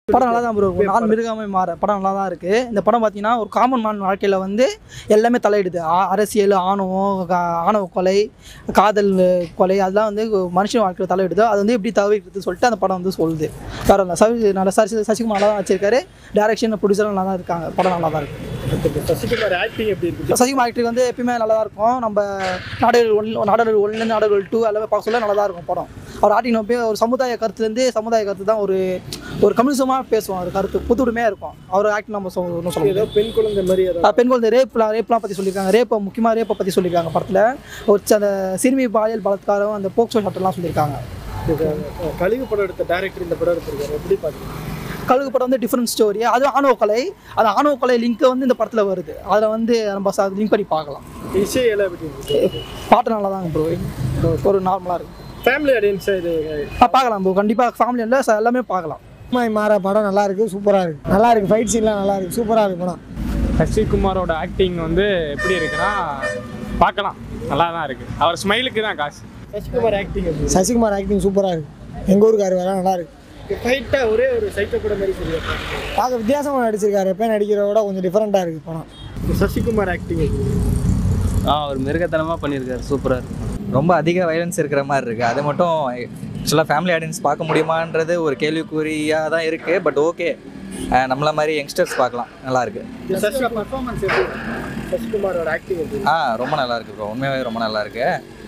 படம் நல்லா தான் ப்ரோ இருக்கும் நாள் மிருகாமை மாற படம் நல்லா தான் இருக்குது இந்த படம் பார்த்தீங்கன்னா ஒரு காமன் மேன் வாழ்க்கையில் வந்து எல்லாமே தலையிடுது ஆ- அரசியல் ஆணவம் கா- ஆணவ கொலை காதல் கொலை அதெல்லாம் வந்து மனுஷன் வாழ்க்கையில் தலையிடுது அது வந்து எப்படி தவிர்க்கிறது சொல்லிட்டு அந்த படம் வந்து சொல்லுது வேற இல்லை சவி நல்ல சசி சசிகுமார் நல்லா தான் வச்சிருக்காரு டேரக்ஷன் ப்ரொடியூசரும் நல்லா தான் இருக்காங்க படம் நல்லா தான் இருக்குது சசிகுமார் ஆக்டிங் எப்படி இருக்கு சசிகுமார் ஆக்டர் வந்து எப்பயுமே நல்லா தான் இருக்கும் நம்ம நாடகங்கள் ஒன்று நாடகங்கள் ஒன்று நாடகங்கள் டூ எல்லாமே பார்க்க சொல்ல நல்லா தான் இருக்கும் படம் அவர் ஆட்டிங் போய் ஒரு சமுதாய கருத்துலேருந்து சமுதாய கருத்து தான் ஒரு ஒரு கம்யூனிசமாக பேசுவோம் ஒரு கருத்து புதுமையாக இருக்கும் அவர் ஆக்டிங் நம்ம சொ- ஒன்றும் சொல்ல ஏதோ பெண் குழந்தை மாதிரி ஏதோ முடியாது. பெண் குழந்தை ரேப்லாம் ரேப்லாம் பற்றி சொல்லியிருக்காங்க ரேப்பை முக்கியமாக ரேப்பை பற்றி சொல்லியிருக்காங்க படத்தில் ஒரு ச- அந்த சிறுமி பாலியல் பலாத்காரம் அந்த போக்சோ சட்டம்லாம் சொல்லியிருக்காங்க கழிவு படம் எடுத்த டேரக்டர் இந்த படம் எடுத்திருக்காரு எப்படி பாத்தீங்க கழுகு படம் வந்து டிஃப்ரெண்ட் ஸ்டோரி அது ஆணவ கொலை அந்த ஆணவ கொலை லிங்க் வந்து இந்த படத்தில் வருது அதில் வந்து நம்ம லிங்க் பண்ணி பார்க்கலாம் இசை எல்லாம் எப்படி இருக்கு பாட்டு நல்லா தாங்க ப்ரோ ஒரு நார்மலாக இருக்கும் ஃபேமிலி ஆடியன்ஸா இது ஆ பார்க்கலாம் ப்ரோ கண்டிப்பாக ஃபேமிலி இல்லை ச- எல்லாமே பார்க்கலாம் மாய் மாற படம் நல்லா இருக்கு சூப்பரா இருக்கு நல்லா இருக்கு ஃபைட் சீன்லாம் நல்லா இருக்கு சூப்பரா இருக்கு படம் சசிகுமாரோட ஆக்டிங் வந்து எப்படி இருக்குன்னா பார்க்கலாம் நல்லா தான் இருக்கு அவர் ஸ்மைலுக்கு தான் காசு சசிகுமார் ஆக்டிங் எப்படி சசிகுமார் ஆக்டிங் சூப்பரா இருக்கு எங்க ஊருக்காரு வேற நல்லா இருக்கு ஃபைட்டா ஒரே ஒரு சைக்கோ படம் மாதிரி சொல்லியிருக்காங்க பார்க்க வித்தியாசமா நடிச்சிருக்காரு எப்பயும் நடிக்கிறத விட கொஞ்சம் டிஃப்ரெண்டா இருக்கு படம் சசிகுமார் ஆக்டிங் ஆ அவர் மிருகத்தனமாக பண்ணியிருக்காரு சூப்பராக இருக்கு ரொம்ப அதிக வயலன்ஸ் இருக்கிற மாதிரி இருக்குது அது மட்டும் ஆக்சுவலாக ஃபேமிலி ஆடியன்ஸ் பார்க்க முடியுமான்றது ஒரு கேள்விக்குறியாக தான் இருக்குது பட் ஓகே நம்மள மாதிரி யங்ஸ்டர்ஸ் பார்க்கலாம் நல்லா இருக்கு சசிகுமார் பர்ஃபார்மன்ஸ் எப்படி சசிகுமாரோட ஆக்டிங் எப்படி ஆ ரொம்ப நல்லா இருக்கு ப்ரோ உண்மையாகவே ரொம்ப நல்லா இருக்கு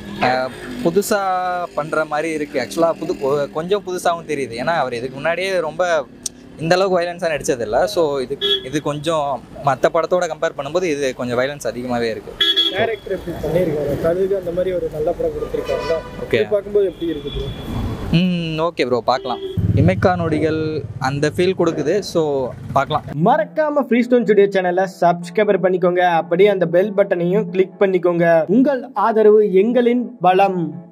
புதுசாக பண்ணுற மாதிரி இருக்குது ஆக்சுவலாக புது கொ- கொஞ்சம் புதுசாகவும் தெரியுது ஏன்னா அவர் இதுக்கு முன்னாடியே ரொம்ப இந்த அளவுக்கு வயலன்ஸாக நடிச்சதில்ல ஸோ இது இது கொஞ்சம் மற்ற படத்தோட கம்பேர் பண்ணும்போது இது கொஞ்சம் வயலன்ஸ் அதிகமாகவே இருக்குது டேரக்டர் எப்படி பண்ணியிருக்காரு கழுகு அந்த மாதிரி ஒரு நல்ல படம் கொடுத்துருக்காருல்ல ஓகே இது பார்க்கும்போது எப்படி இருக்குது ம் ஓகே ப்ரோ பார்க்கலாம் இமைக்கா நொடிகள் அந்த ஃபீல் கொடுக்குது ஸோ பார்க்கலாம் மறக்காம ஃப்ரீ ஸ்டோன் ஸ்டுடியோ சேனலை சப்ஸ்கிரைபர் பண்ணிக்கோங்க அப்படியே அந்த பெல் பட்டனையும் கிளிக் பண்ணிக்கோங்க உங்கள் ஆதரவு எங்களின் பலம்